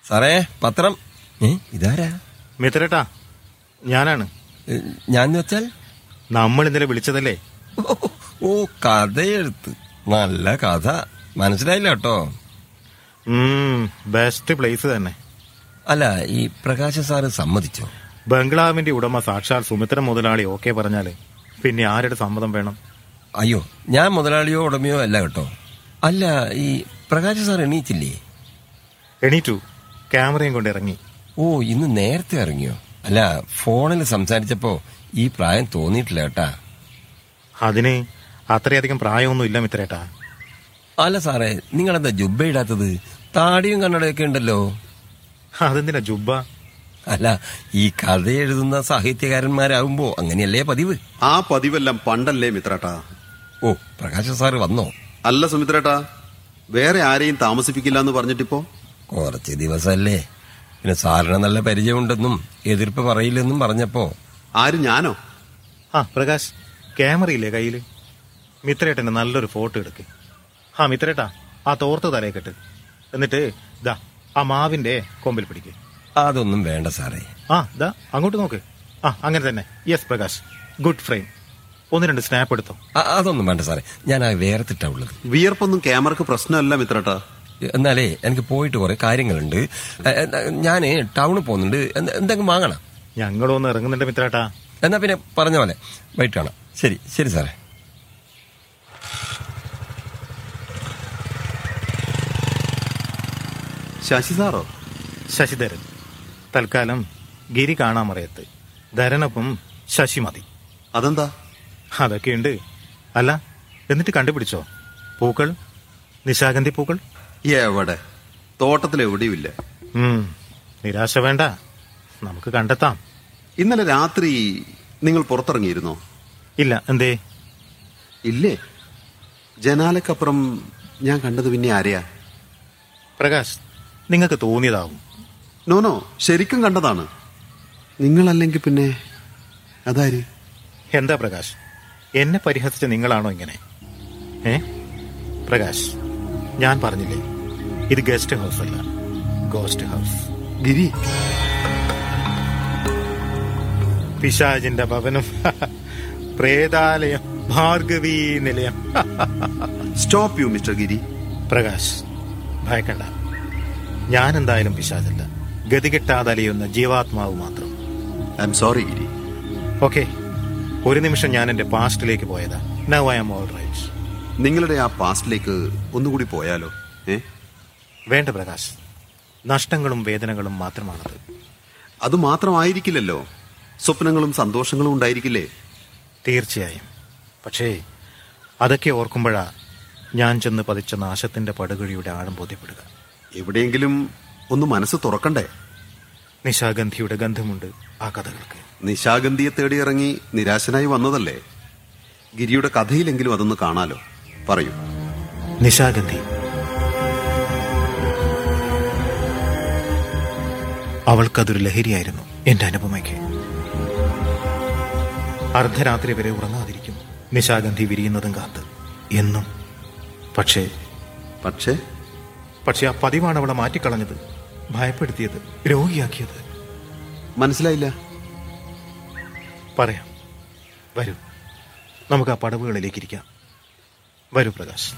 സാറേ പത്രം ഏ ഇതാരാ മിത്രേട്ടാ ഞാനാണ് ഏ, ഞാൻ വെച്ചാൽ നമ്മൾ ഇന്നലെ വിളിച്ചതല്ലേ ഓ, ഓ കഥയെഴുത്ത് നല്ല കഥ മനസ്സിലായില്ല കേട്ടോ ബെസ്റ്റ് പ്ലേസ് തന്നെ അല്ല ഈ പ്രകാശ സാറ് സമ്മതിച്ചോ ബംഗ്ലാവിന്റെ ഉടമ സാക്ഷാൽ സുമിത്ര മുതലാളി ഓക്കെ പറഞ്ഞാല് പിന്നെ ആരുടെ സമ്മതം വേണം അയ്യോ ഞാൻ മുതലാളിയോ ഉടമയോ അല്ല കേട്ടോ അല്ല ഈ പ്രകാശ സാർ എണീറ്റില്ലേ എണീറ്റു ക്യാമറയും കൊണ്ട് ഇറങ്ങി ഓ ഇന്ന് നേരത്തെ ഇറങ്ങിയോ അല്ല ഫോണിൽ സംസാരിച്ചപ്പോ ഈ പ്രായം തോന്നിയിട്ടില്ല കേട്ടാ അതിന് അത്രയധികം പ്രായമൊന്നും ഇല്ല മിത്രേട്ടാ അല്ല സാറേ നിങ്ങളെന്താ ജുബ്ബ ഇടാത്തത് താടിയും കണ്ണടയൊക്കെ ഉണ്ടല്ലോ അതെന്തിനാ ജുബ്ബ അല്ല ഈ കഥ എഴുതുന്ന സാഹിത്യകാരന്മാരാകുമ്പോ അങ്ങനെയല്ലേ പതിവ് ആ പതിവെല്ലാം പണ്ടല്ലേ മിത്രേട്ടാ ഓ പ്രകാശ സാറ് വന്നോ അല്ല സുമിത്രേട്ടാ വേറെ ആരെയും താമസിപ്പിക്കില്ല എന്ന് പറഞ്ഞിട്ടിപ്പോ കുറച്ച് ദിവസമല്ലേ പിന്നെ സാറിന് നല്ല പരിചയമുണ്ടെന്നും എതിർപ്പ് പറയില്ലെന്നും പറഞ്ഞപ്പോ ആര് ഞാനോ ആ പ്രകാശ് ക്യാമറയില്ലേ കയ്യില് മിത്രേട്ടന്റെ നല്ലൊരു ഫോട്ടോ എടുക്ക് ആ മിത്രേട്ടാ ആ തോർത്ത് തലയെ കെട്ട് എന്നിട്ട് ദാ ആ മാവിന്റെ കൊമ്പിൽ പിടിക്ക് അതൊന്നും വേണ്ട സാറേ ആ ദാ അങ്ങോട്ട് നോക്ക് ആ അങ്ങനെ തന്നെ യെസ് പ്രകാശ് ഗുഡ് ഫ്രെയിം ഒന്ന് രണ്ട് സ്നാപ്പ് എടുത്തോ അ- അതൊന്നും വേണ്ട സാറേ ഞാൻ ആ വേർത്തിട്ടാ ഉള്ളത് വിയർപ്പൊന്നും ക്യാമറക്ക് പ്രശ്നമല്ല മിത്രേട്ടാ എന്നാലേ എനിക്ക് പോയിട്ട് കുറെ കാര്യങ്ങളുണ്ട് എ- എ- ഞാന് ടൗണിൽ പോകുന്നുണ്ട് എന്ത- എന്തെങ്കിലും വാങ്ങണം ഞങ്ങളൊന്ന് ഇറങ്ങുന്നുണ്ട് മിത്രേട്ടാ എന്നാ പിന്നെ പറഞ്ഞ പോലെ വൈകിട്ട് കാണാം ശരി ശരി സാറേ ശശി സാറോ ശശിധരൻ തൽക്കാലം ഗിരി കാണാമറയത്ത് ധരനൊപ്പം ശശി മതി അതെന്താ അതൊക്കെയുണ്ട് അല്ല എന്നിട്ട് കണ്ടുപിടിച്ചോ പൂക്കൾ നിശാഗന്ധി പൂക്കൾ എവിടെ തോട്ടത്തിൽ എവിടെയുമില്ല ഉം, നിരാശ വേണ്ട നമുക്ക് കണ്ടെത്താം ഇന്നലെ രാത്രി നിങ്ങൾ പുറത്തിറങ്ങിയിരുന്നോ ഇല്ല എന്തേ ഇല്ലേ ജനാലക്കപ്പുറം ഞാൻ കണ്ടത് പിന്നെ ആരെയാ പ്രകാശ് നിങ്ങൾക്ക് തോന്നിയതാവും നോനോ ശരിക്കും കണ്ടതാണ് നിങ്ങളല്ലെങ്കിൽ പിന്നെ അതാര് എന്താ പ്രകാശ് എന്നെ പരിഹസിച്ച നിങ്ങളാണോ ഇങ്ങനെ ഏ പ്രകാശ് ഞാൻ പറഞ്ഞില്ലേ ഇത് ഗസ്റ്റ് ഹൗസ് അല്ല ഗോസ്റ്റ് ഹൗസ് ഗിരി പിശാജിന്റെ ഭവനം പ്രേതാലയം Bhargavi Nilayam stop you mister Giri Prakash ഭയക്കണ്ട ഞാൻ എന്തായാലും പിശാചല്ല ഗതികെട്ടാതലയുന്ന ജീവാത്മാവ് മാത്രം I'm sorry Giri okay ഒരു നിമിഷം ഞാൻ എന്റെ പാസ്റ്റിലേക്ക് പോയതാ now I am all right നിങ്ങളുടെ ആ പാസ്റ്റിലേക്ക് ഒന്നുകൂടി പോയാലോ ഏ വേണ്ട പ്രകാശ് നഷ്ടങ്ങളും വേദനകളും മാത്രമാണത് അത് മാത്രമായിരിക്കില്ലല്ലോ സ്വപ്നങ്ങളും സന്തോഷങ്ങളും ഉണ്ടായിരിക്കില്ലേ തീർച്ചയായും പക്ഷേ അതൊക്കെ ഓർക്കുമ്പോഴാ ഞാൻ ചെന്ന് പതിച്ച നാശത്തിന്റെ പടുകുഴിയുടെ ആഴം ബോധ്യപ്പെടുക എവിടെയെങ്കിലും ഒന്ന് മനസ്സ് തുറക്കണ്ടേ നിശാഗന്ധിയുടെ ഗന്ധമുണ്ട് ആ കഥകൾക്ക് നിശാഗന്ധിയെ തേടിയിറങ്ങി നിരാശനായി വന്നതല്ലേ ഗിരിയുടെ കഥയിലെങ്കിലും അതൊന്ന് കാണാലോ പറയൂ നിശാഗന്ധി അവൾക്കതൊരു ലഹരിയായിരുന്നു എന്റെ അനുപമയ്ക്ക് അർദ്ധരാത്രി വരെ ഉറങ്ങാതിരിക്കും നിശാഗന്ധി വിരിയുന്നതും കാത്ത് എന്നും പക്ഷേ പക്ഷേ പക്ഷെ ആ പതിവാണ് അവളെ മാറ്റിക്കളഞ്ഞത് ഭയപ്പെടുത്തിയത് രോഗിയാക്കിയത് മനസ്സിലായില്ല പറയാം വരൂ നമുക്ക് ആ പടവുകളിലേക്ക് ഇരിക്കാം വരൂ പ്രകാശ്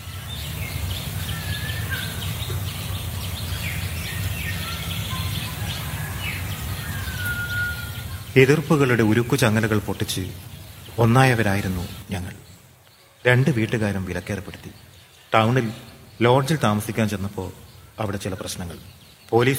എതിർപ്പുകളുടെ ഉരുക്കു ചങ്ങലകൾ പൊട്ടിച്ച് ഒന്നായവരായിരുന്നു ഞങ്ങൾ രണ്ട് വീട്ടുകാരും വിലക്കേർപ്പെടുത്തി ടൗണിൽ ലോഡ്ജിൽ താമസിക്കാൻ ചെന്നപ്പോൾ അവിടെ ചില പ്രശ്നങ്ങൾ പോലീസ്